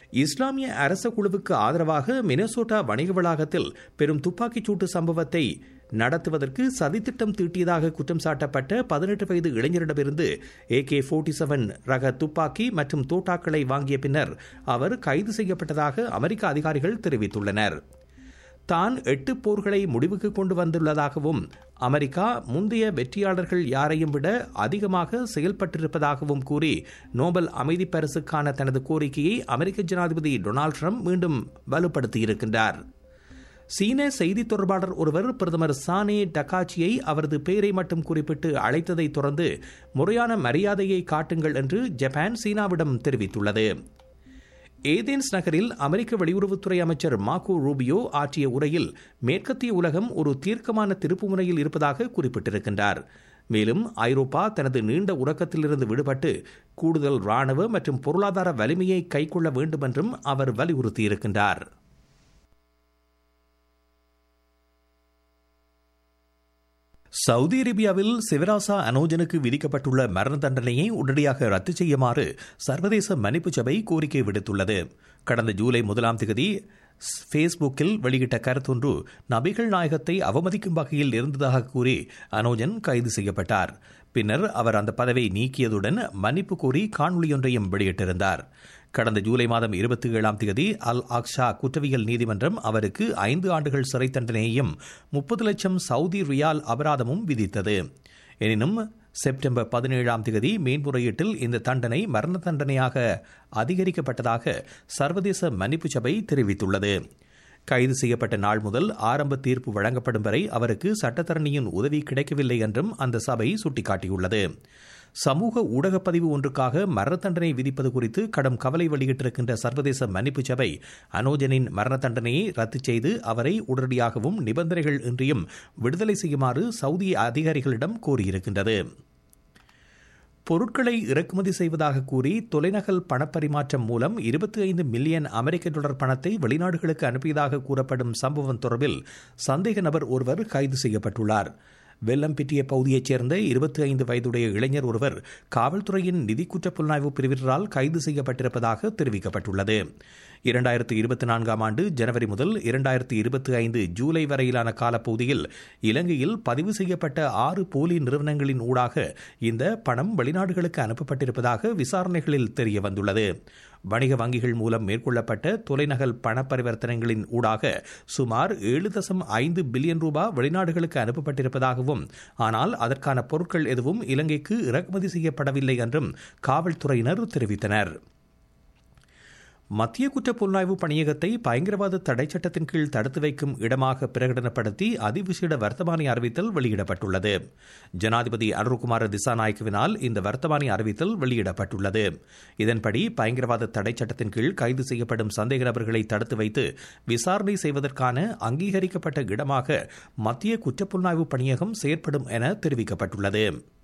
இஸ்லாமிய அரச குழுவுக்கு ஆதரவாக மினசோட்டா வணிக வளாகத்தில் பெரும் துப்பாக்கிச் சூட்டு சம்பவத்தை நடத்துவதற்கு சதித்திட்டம் தீட்டியதாக குற்றம் சாட்டப்பட்ட பதினெட்டு வயது இளைஞரிடமிருந்து ஏ கே ஃபோர்ட்டி செவன் ரக துப்பாக்கி மற்றும் தோட்டாக்களை வாங்கிய பின்னர் அவர் கைது செய்யப்பட்டதாக அமெரிக்க அதிகாரிகள் தெரிவித்துள்ளனர் தான் எட்டு போர்களை முடிவுக்கு கொண்டு வந்துள்ளதாகவும் அமெரிக்கா முந்தைய வெற்றியாளர்கள் யாரையும் விட அதிகமாக செயல்பட்டிருப்பதாகவும் கூறி நோபல் அமைதி பரிசுக்கான தனது கோரிக்கையை அமெரிக்க ஜனாதிபதி டொனால்டு ட்ரம்ப் மீண்டும் வலுப்படுத்தியிருக்கின்றார் சீன செய்தி தொடர்பாளர் ஒருவர் பிரதமர் சானே டக்காச்சியை அவரது பெயரை மட்டும் குறிப்பிட்டு அழைத்ததை தொடர்ந்து முறையான மரியாதையை காட்டுங்கள் என்று ஜப்பான் சீனாவிடம் தெரிவித்துள்ளது ஏதேன்ஸ் நகரில் அமெரிக்க வெளியுறவுத்துறை அமைச்சர் மார்கோ ரூபியோ ஆற்றிய உரையில் மேற்கத்திய உலகம் ஒரு தீர்க்கமான திருப்புமுனையில் இருப்பதாக குறிப்பிட்டிருக்கின்றார் மேலும் ஐரோப்பா தனது நீண்ட உறக்கத்திலிருந்து விடுபட்டு கூடுதல் ராணுவ மற்றும் பொருளாதார வலிமையை கைக்கொள்ள வேண்டும் என்றும் அவர் வலியுறுத்தியிருக்கின்றார் சவுதி அரேபியாவில் சிவராசா அனோஜனுக்கு விதிக்கப்பட்டுள்ள மரண தண்டனையை உடனடியாக ரத்து செய்யுமாறு சர்வதேச மன்னிப்பு சபை கோரிக்கை விடுத்துள்ளது கடந்த ஜூலை முதலாம் தேதி ஃபேஸ்புக்கில் வெளியிட்ட கருத்தொன்று நபிகள் நாயகத்தை அவமதிக்கும் வகையில் இருந்ததாக கூறி அனோஜன் கைது செய்யப்பட்டார் பின்னர் அவர் அந்த பதவியை நீக்கியதுடன் மன்னிப்பு கோரி காணொலியொன்றையும் வெளியிட்டிருந்தார் கடந்த ஜூலை மாதம் இருபத்தி ஏழாம் தேதி அல் அக்ஷா குற்றவியல் நீதிமன்றம் அவருக்கு ஐந்து ஆண்டுகள் சிறை தண்டனையையும் முப்பது லட்சம் சவுதி ரியால் அபராதமும் விதித்தது எனினும் செப்டம்பர் பதினேழாம் தேதி மேன்முறையீட்டில் இந்த தண்டனை மரண தண்டனையாக அதிகரிக்கப்பட்டதாக சர்வதேச மன்னிப்பு சபை தெரிவித்துள்ளது கைது செய்யப்பட்ட நாள் முதல் ஆரம்ப தீர்ப்பு வழங்கப்படும் வரை அவருக்கு சட்டத்தரணியின் உதவி கிடைக்கவில்லை என்றும் அந்த சபை சுட்டிக்காட்டியுள்ளது சமூக ஊடகப் பதிவு ஒன்றுக்காக மரண தண்டனை விதிப்பது குறித்து கடும் கவலை வெளியிட்டிருக்கின்ற சர்வதேச மன்னிப்பு சபை அனோஜனின் மரண தண்டனையை ரத்து செய்து அவரை உடனடியாகவும் நிபந்தனைகள் இன்றியும் விடுதலை செய்யுமாறு சவுதி அதிகாரிகளிடம் கோரியிருக்கின்றது பொருட்களை இறக்குமதி செய்வதாக கூறி தொலைநகல் பணப்பரிமாற்றம் மூலம் இருபத்தி ஐந்து மில்லியன் அமெரிக்க டாலர் பணத்தை வெளிநாடுகளுக்கு அனுப்பியதாக கூறப்படும் சம்பவம் தொடர்பில் சந்தேக நபர் ஒருவர் கைது செய்யப்பட்டுள்ளார் வெள்ளம்பிட்டிய பகுதியைச் சேர்ந்த இருபத்தி ஐந்து வயதுடைய இளைஞர் ஒருவர் காவல்துறையின் நிதி குற்ற புலனாய்வு பிரிவினரால் கைது செய்யப்பட்டிருப்பதாக தெரிவிக்கப்பட்டுள்ளது இரண்டாயிரத்து இருபத்தி நான்காம் ஆண்டு ஜனவரி முதல் இரண்டாயிரத்து இருபத்தி ஐந்து ஜூலை வரையிலான காலப்பகுதியில் இலங்கையில் பதிவு செய்யப்பட்ட ஆறு போலி நிறுவனங்களின் ஊடாக இந்த பணம் வெளிநாடுகளுக்கு அனுப்பப்பட்டிருப்பதாக விசாரணைகளில் தெரிய வந்துள்ளது வணிக வங்கிகள் மூலம் மேற்கொள்ளப்பட்ட தொலைநகல் பண பரிவர்த்தனைகளின் ஊடாக சுமார் ஏழு தசம் ஐந்து பில்லியன் ரூபாய் வெளிநாடுகளுக்கு அனுப்பப்பட்டிருப்பதாகவும் ஆனால் அதற்கான பொருட்கள் எதுவும் இலங்கைக்கு இறக்குமதி செய்யப்படவில்லை என்றும் காவல்துறையினர் தெரிவித்தனர் மத்திய குற்ற புலனாய்வு பணியகத்தை பயங்கரவாத தடை சட்டத்தின் கீழ் தடுத்து வைக்கும் இடமாக பிரகடனப்படுத்தி அதிவிசேட வர்த்தமானி அறிவித்தல் வெளியிடப்பட்டுள்ளது ஜனாதிபதி அனுருகுமார திசாநாயக்கவினால் இந்த வர்த்தமானி அறிவித்தல் வெளியிடப்பட்டுள்ளது இதன்படி பயங்கரவாத தடை சட்டத்தின் கீழ் கைது செய்யப்படும் சந்தேக நபர்களை தடுத்து வைத்து விசாரணை செய்வதற்கான அங்கீகரிக்கப்பட்ட இடமாக மத்திய குற்றப்புலனாய்வு பணியகம் செயற்படும் என தெரிவிக்கப்பட்டுள்ளது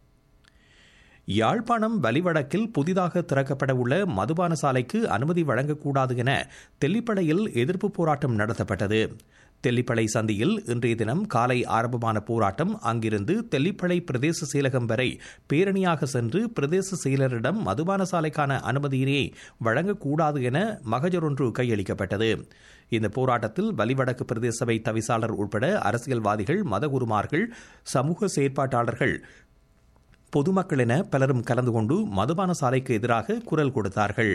யாழ்ப்பாணம் வலிவடக்கில் புதிதாக திறக்கப்பட உள்ள மதுபான சாலைக்கு அனுமதி வழங்கக்கூடாது என தெல்லிப்படையில் எதிர்ப்பு போராட்டம் நடத்தப்பட்டது தெல்லிப்பளை சந்தியில் இன்றைய தினம் காலை ஆரம்பமான போராட்டம் அங்கிருந்து தெல்லிப்பளை பிரதேச செயலகம் வரை பேரணியாக சென்று பிரதேச செயலரிடம் மதுபான சாலைக்கான அனுமதியினை வழங்கக்கூடாது என மகஜர் ஒன்று கையளிக்கப்பட்டது இந்த போராட்டத்தில் வலிவடக்கு பிரதேச சபை தவிசாளர் உட்பட அரசியல்வாதிகள் மதகுருமார்கள் சமூக செயற்பாட்டாளர்கள் பொதுமக்கள் என பலரும் கலந்து கொண்டு மதுபான சாலைக்கு எதிராக குரல் கொடுத்தார்கள்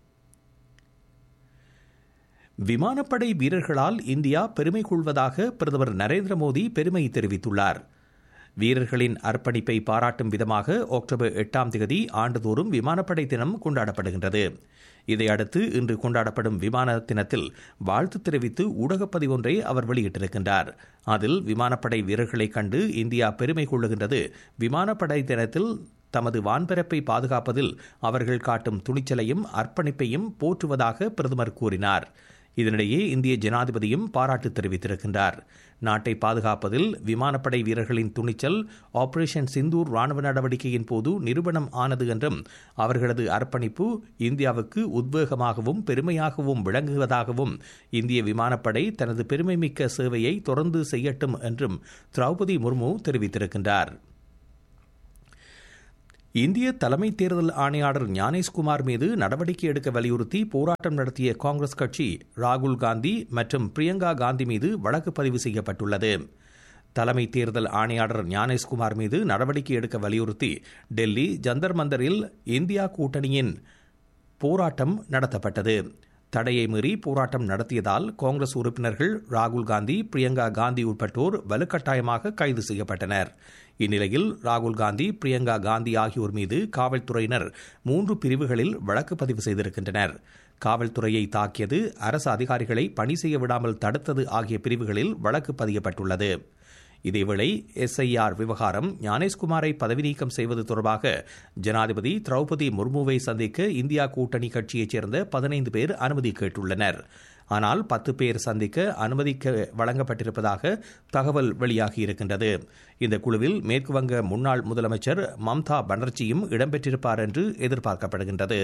விமானப்படை வீரர்களால் இந்தியா பெருமை கொள்வதாக பிரதமர் நரேந்திர மோடி பெருமை தெரிவித்துள்ளார் வீரர்களின் அர்ப்பணிப்பை பாராட்டும் விதமாக அக்டோபர் எட்டாம் தேதி ஆண்டுதோறும் விமானப்படை தினம் கொண்டாடப்படுகின்றது இதையடுத்து இன்று கொண்டாடப்படும் விமான தினத்தில் வாழ்த்து தெரிவித்து ஊடகப்பதிவொன்றை அவர் வெளியிட்டிருக்கின்றார் அதில் விமானப்படை வீரர்களைக் கண்டு இந்தியா பெருமை கொள்ளுகின்றது விமானப்படை தினத்தில் தமது வான்பரப்பை பாதுகாப்பதில் அவர்கள் காட்டும் துணிச்சலையும் அர்ப்பணிப்பையும் போற்றுவதாக பிரதமர் கூறினார் இதனிடையே இந்திய ஜனாதிபதியும் பாராட்டு தெரிவித்திருக்கின்றார் நாட்டை பாதுகாப்பதில் விமானப்படை வீரர்களின் துணிச்சல் ஆபரேஷன் சிந்தூர் ராணுவ நடவடிக்கையின் போது நிரூபணம் ஆனது என்றும் அவர்களது அர்ப்பணிப்பு இந்தியாவுக்கு உத்வேகமாகவும் பெருமையாகவும் விளங்குவதாகவும் இந்திய விமானப்படை தனது பெருமைமிக்க சேவையை தொடர்ந்து செய்யட்டும் என்றும் திரௌபதி முர்மு தெரிவித்திருக்கின்றார் இந்திய தலைமை தேர்தல் ஆணையாளர் ஞானேஷ்குமார் மீது நடவடிக்கை எடுக்க வலியுறுத்தி போராட்டம் நடத்திய காங்கிரஸ் கட்சி ராகுல் காந்தி மற்றும் பிரியங்கா காந்தி மீது வழக்கு பதிவு செய்யப்பட்டுள்ளது தலைமை தேர்தல் ஆணையாளர் ஞானேஷ்குமார் மீது நடவடிக்கை எடுக்க வலியுறுத்தி டெல்லி ஜந்தர் மந்தரில் இந்தியா கூட்டணியின் போராட்டம் நடத்தப்பட்டது தடையை மீறி போராட்டம் நடத்தியதால் காங்கிரஸ் உறுப்பினர்கள் ராகுல் காந்தி பிரியங்கா காந்தி உட்பட்டோர் வலுக்கட்டாயமாக கைது செய்யப்பட்டனர் இந்நிலையில் ராகுல் காந்தி பிரியங்கா காந்தி ஆகியோர் மீது காவல்துறையினர் மூன்று பிரிவுகளில் வழக்கு பதிவு செய்திருக்கின்றனர் காவல்துறையை தாக்கியது அரசு அதிகாரிகளை பணி செய்ய விடாமல் தடுத்தது ஆகிய பிரிவுகளில் வழக்கு பதியப்பட்டுள்ளது இதேவேளை எஸ்ஐஆர் விவகாரம் ஞானேஷ்குமாரை பதவி நீக்கம் செய்வது தொடர்பாக ஜனாதிபதி திரௌபதி முர்முவை சந்திக்க இந்தியா கூட்டணி கட்சியைச் சேர்ந்த பதினைந்து பேர் அனுமதி கேட்டுள்ளனர் ஆனால் பத்து பேர் சந்திக்க அனுமதிக்க வழங்கப்பட்டிருப்பதாக தகவல் வெளியாகியிருக்கின்றது இந்த குழுவில் மேற்குவங்க முன்னாள் முதலமைச்சர் மம்தா பானர்ஜியும் இடம்பெற்றிருப்பார் என்று எதிர்பார்க்கப்படுகின்றது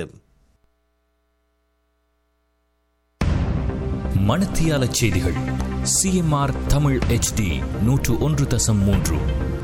மணத்தியால செய்திகள் சிஎம்ஆர் தமிழ் ஹெச்டி நூற்று ஒன்று தசம் மூன்று